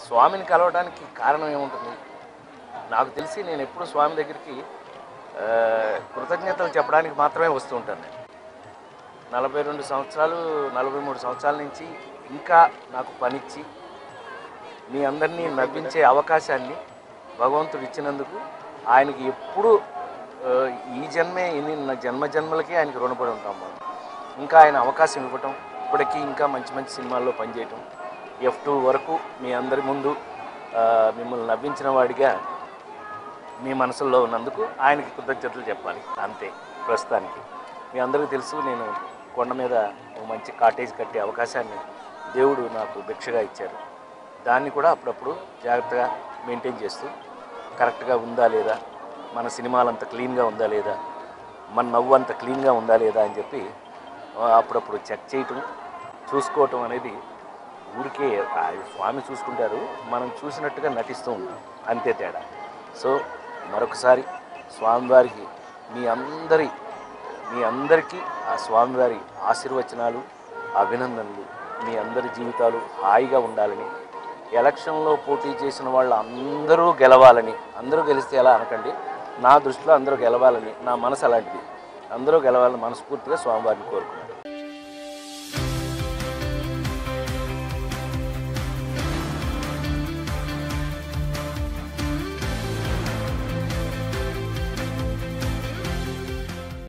స్వామిని కలవడానికి కారణం ఏముంటుంది నాకు తెలిసి నేను ఎప్పుడు స్వామి దగ్గరికి ఆ, కృతజ్ఞతలు చెప్పడానికి మాత్రమే వస్తూ ఉంటాను నేను నలభై రెండు సంవత్సరాలు నలభై మూడు సంవత్సరాల నుంచి ఇంకా నాకు పనిచ్చి మీ అందరినీ నవ్వించే అవకాశాన్ని భగవంతుడు ఇచ్చినందుకు ఆయనకి ఎప్పుడు ఆ, ఈ జన్మే ఇన్ని నా జన్మ జన్మలకి ఆయనకి రుణపడి ఉంటాం మనం ఇంకా ఆయన అవకాశం ఇవ్వటం ఇప్పటికీ ఇంకా మంచి మంచి సినిమాల్లో పనిచేయటం ఎఫ్ టూ వరకు మీ అందరి ముందు ఆ, మిమ్మల్ని నవ్వించిన వాడిగా మీ మనసుల్లో ఉన్నందుకు ఆయనకి కృతజ్ఞతలు చెప్పాలి అంతే ప్రస్తుతానికి మీ అందరికీ తెలుసు నేను కొండ మీద ఒక మంచి కాటేజ్ కట్టే అవకాశాన్ని దేవుడు నాకు భిక్షగా ఇచ్చారు దాన్ని కూడా అప్పుడప్పుడు జాగ్రత్తగా మెయింటైన్ చేస్తూ కరెక్ట్గా ఉందా లేదా మన సినిమాలు అంత క్లీన్గా ఉందా లేదా మన నవ్వు అంత క్లీన్గా ఉందా లేదా అని చెప్పి ఆ, అప్పుడప్పుడు చెక్ చేయటం చూసుకోవటం అనేది ఊరికే ఆ స్వామి చూసుకుంటారు మనం చూసినట్టుగా నటిస్తూ ఉంటాం అంతే తేడా సో మరొకసారి స్వామివారికి మీ అందరి మీ అందరికీ ఆ స్వామివారి ఆశీర్వచనాలు అభినందనలు మీ అందరి జీవితాలు హాయిగా ఉండాలని ఎలక్షన్లో పోటీ చేసిన వాళ్ళు అందరూ గెలవాలని అందరూ గెలిస్తే ఎలా అనకండి నా దృష్టిలో అందరూ గెలవాలని నా మనసు అలాంటిది అందరూ గెలవాలని మనస్ఫూర్తిగా స్వామివారిని కోరుకున్నాను